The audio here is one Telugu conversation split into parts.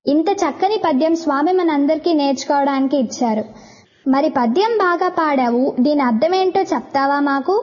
ఇంత చక్కని పద్యం స్వామి మనందరికీ నేర్చుకోవడానికి ఇచ్చారు మరి పద్యం బాగా పాడావు దీని అర్థమేంటో చెప్తావా మాకు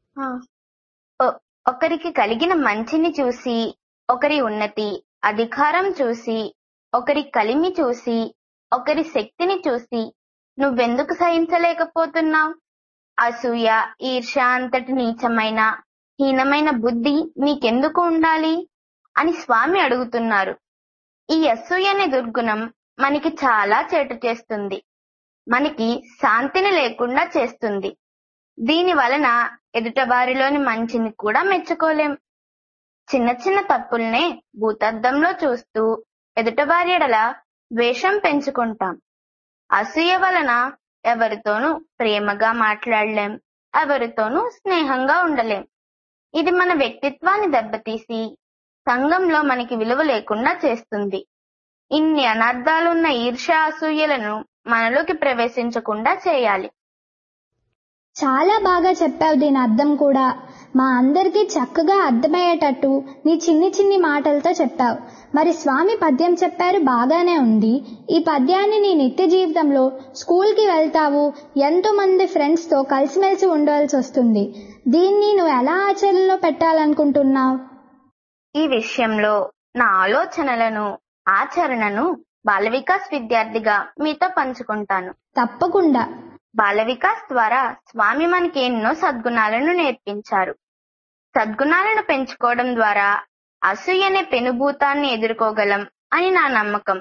ఒ- ఒకరికి కలిగిన మంచిని చూసి ఒకరి ఉన్నతి అధికారం చూసి ఒకరి కలిమి చూసి ఒకరి శక్తిని చూసి నువ్వెందుకు సహించలేకపోతున్నావు అసూయ ఈర్ష అంతటి నీచమైన హీనమైన బుద్ధి నీకెందుకు ఉండాలి అని స్వామి అడుగుతున్నారు ఈ అసూయ అనే దుర్గుణం మనకి చాలా చేటు చేస్తుంది మనకి శాంతిని లేకుండా చేస్తుంది దీని వలన ఎదుటవారిలోని మంచిని కూడా మెచ్చుకోలేం చిన్న చిన్న తప్పుల్నే భూతద్దంలో చూస్తూ ఎదుటవారి ఎడల ద్వేషం పెంచుకుంటాం అసూయ వలన ఎవరితోనూ ప్రేమగా మాట్లాడలేం ఎవరితోనూ స్నేహంగా ఉండలేం ఇది మన వ్యక్తిత్వాన్ని దెబ్బతీసి సంఘంలో మనకి విలువ లేకుండా చేస్తుంది ఇన్ని అనర్థాలున్న ఈర్ష్య అసూయలను మనలోకి ప్రవేశించకుండా చేయాలి చాలా బాగా చెప్పావు దీని అర్థం కూడా మా అందరికీ చక్కగా అర్థమయ్యేటట్టు నీ చిన్ని చిన్ని మాటలతో చెప్పావు మరి స్వామి పద్యం చెప్పారు బాగానే ఉంది ఈ పద్యాన్ని నీ నిత్య జీవితంలో స్కూల్కి వెళ్తావు ఎంతో మంది ఫ్రెండ్స్తో కలిసిమెలిసి ఉండవలసి వస్తుంది దీన్ని నువ్వు ఎలా ఆచరణలో పెట్టాలనుకుంటున్నావు ఈ విషయంలో నా ఆలోచనలను ఆచరణను బాల వికాస్ విద్యార్థిగా మీతో పంచుకుంటాను తప్పకుండా బాల వికాస్ ద్వారా స్వామి మనకి ఎన్నో సద్గుణాలను నేర్పించారు సద్గుణాలను పెంచుకోవడం ద్వారా అసూయ అనే పెనుభూతాన్ని ఎదుర్కోగలం అని నా నమ్మకం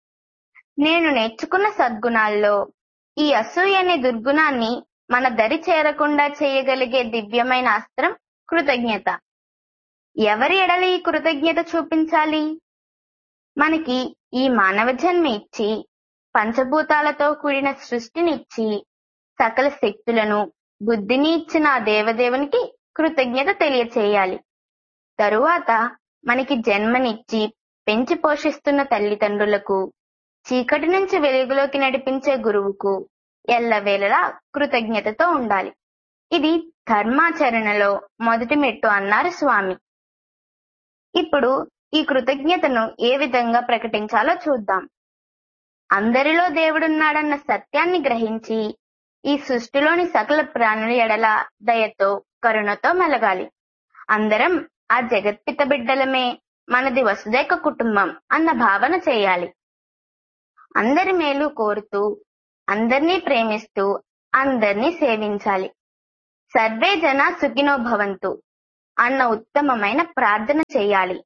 నేను నేర్చుకున్న సద్గుణాల్లో ఈ అసూయ అనే దుర్గుణాన్ని మన దరి చేరకుండా చేయగలిగే దివ్యమైన అస్త్రం కృతజ్ఞత ఎవరి ఎడల ఈ కృతజ్ఞత చూపించాలి మనకి ఈ మానవ జన్మ ఇచ్చి పంచభూతాలతో కూడిన సృష్టినిచ్చి సకల శక్తులను బుద్ధిని ఇచ్చిన ఆ దేవదేవునికి కృతజ్ఞత తెలియచేయాలి తరువాత మనకి జన్మనిచ్చి పెంచి పోషిస్తున్న తల్లిదండ్రులకు చీకటి నుంచి వెలుగులోకి నడిపించే గురువుకు ఎల్లవేళలా కృతజ్ఞతతో ఉండాలి ఇది ధర్మాచరణలో మొదటి మెట్టు అన్నారు స్వామి ఇప్పుడు ఈ కృతజ్ఞతను ఏ విధంగా ప్రకటించాలో చూద్దాం అందరిలో దేవుడున్నాడన్న సత్యాన్ని గ్రహించి ఈ సృష్టిలోని సకల ప్రాణుల ఎడల దయతో కరుణతో మెలగాలి అందరం ఆ జగత్పిత బిడ్డలమే మనది వసుదైక కుటుంబం అన్న భావన చేయాలి అందరి మేలు కోరుతూ అందరినీ ప్రేమిస్తూ అందరినీ సేవించాలి సర్వే జన సుఖినో భవంతు అన్న ఉత్తమమైన ప్రార్థన చేయాలి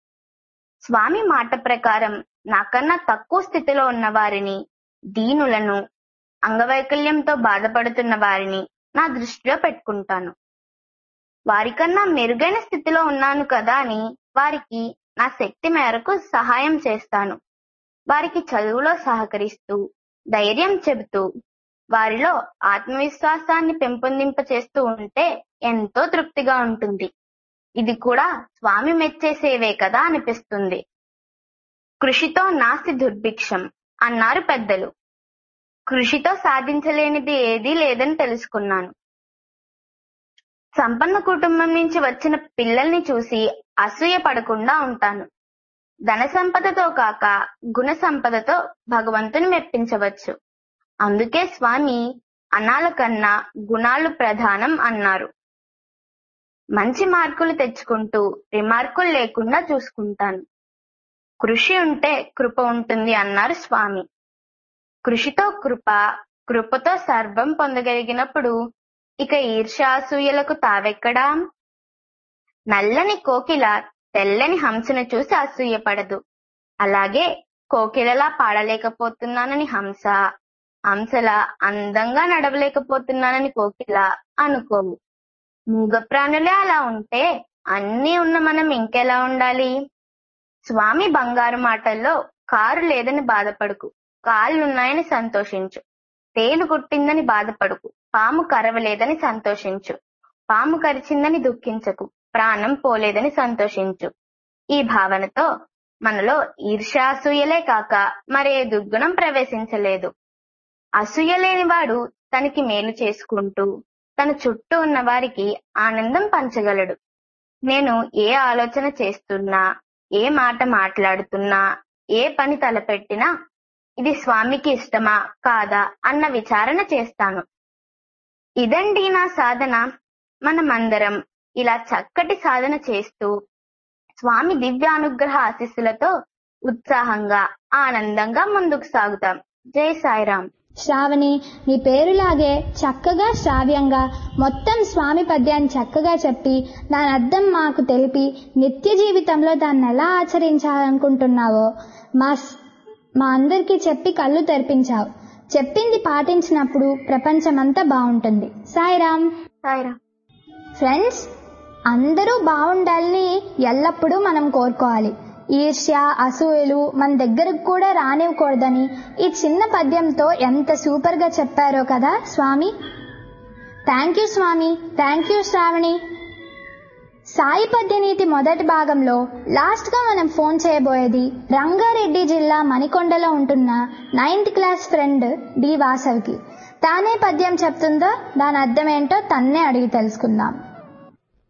స్వామి మాట ప్రకారం నాకన్నా తక్కువ స్థితిలో ఉన్న వారిని దీనులను అంగవైకల్యంతో బాధపడుతున్న వారిని నా దృష్టిలో పెట్టుకుంటాను వారికన్నా మెరుగైన స్థితిలో ఉన్నాను కదా అని వారికి నా శక్తి మేరకు సహాయం చేస్తాను వారికి చదువులో సహకరిస్తూ ధైర్యం చెబుతూ వారిలో ఆత్మవిశ్వాసాన్ని పెంపొందింప చేస్తూ ఉంటే ఎంతో తృప్తిగా ఉంటుంది ఇది కూడా స్వామి మెచ్చే సేవే కదా అనిపిస్తుంది కృషితో నాస్తి దుర్భిక్షం అన్నారు పెద్దలు కృషితో సాధించలేనిది ఏదీ లేదని తెలుసుకున్నాను సంపన్న కుటుంబం నుంచి వచ్చిన పిల్లల్ని చూసి అసూయ పడకుండా ఉంటాను ధన సంపదతో కాక గుణ సంపదతో భగవంతుని మెప్పించవచ్చు అందుకే స్వామి అనాల కన్నా గుణాలు ప్రధానం అన్నారు మంచి మార్కులు తెచ్చుకుంటూ రిమార్కులు లేకుండా చూసుకుంటాను కృషి ఉంటే కృప ఉంటుంది అన్నారు స్వామి కృషితో కృప కృపతో సర్వం పొందగలిగినప్పుడు ఇక ఈర్ష్యాసూయలకు తావెక్కడా నల్లని కోకిల తెల్లని హంసను చూసి అసూయపడదు అలాగే కోకిలలా పాడలేకపోతున్నానని హంస హంసలా అందంగా నడవలేకపోతున్నానని కోకిల అనుకోవు మూగ ప్రాణులే అలా ఉంటే అన్నీ ఉన్న మనం ఇంకెలా ఉండాలి స్వామి బంగారు మాటల్లో కారు లేదని బాధపడుకు కాళ్ళున్నాయని సంతోషించు తేలు కుట్టిందని బాధపడుకు పాము కరవలేదని సంతోషించు పాము కరిచిందని దుఃఖించకు ప్రాణం పోలేదని సంతోషించు ఈ భావనతో మనలో ఈర్ష్యాసూయలే కాక మరే దుర్గుణం ప్రవేశించలేదు అసూయ లేనివాడు తనకి మేలు చేసుకుంటూ తన చుట్టూ ఉన్న వారికి ఆనందం పంచగలడు నేను ఏ ఆలోచన చేస్తున్నా ఏ మాట మాట్లాడుతున్నా ఏ పని తలపెట్టినా ఇది స్వామికి ఇష్టమా కాదా అన్న విచారణ చేస్తాను ఇదండి నా సాధన మనమందరం ఇలా చక్కటి సాధన చేస్తూ స్వామి దివ్యానుగ్రహ ఆశీస్సులతో ఉత్సాహంగా ఆనందంగా ముందుకు సాగుతాం జై సాయిరాం శ్రావణి నీ పేరులాగే చక్కగా శ్రావ్యంగా మొత్తం స్వామి పద్యాన్ని చక్కగా చెప్పి దాని అర్థం మాకు తెలిపి నిత్య జీవితంలో దాన్ని ఎలా ఆచరించాలనుకుంటున్నావో మా స్- మా అందరికీ చెప్పి కళ్ళు తెరిపించావు చెప్పింది పాటించినప్పుడు ప్రపంచమంతా బాగుంటుంది సాయిరామ్ సాయిరాం ఫ్రెండ్స్ అందరూ బాగుండాలని ఎల్లప్పుడూ మనం కోరుకోవాలి ఈర్ష్య అసూయలు మన దగ్గరకు కూడా రానివ్వకూడదని ఈ చిన్న పద్యంతో ఎంత సూపర్గా చెప్పారో కదా స్వామి థ్యాంక్ యూ స్వామి థ్యాంక్ యూ శ్రావణి సాయి పద్యనీతి మొదటి భాగంలో లాస్ట్గా మనం ఫోన్ చేయబోయేది రంగారెడ్డి జిల్లా మణికొండలో ఉంటున్న నైన్త్ క్లాస్ ఫ్రెండ్ డి వాసవికి తానే పద్యం చెప్తుందో దాని అర్థం ఏంటో తన్నే అడిగి తెలుసుకుందాం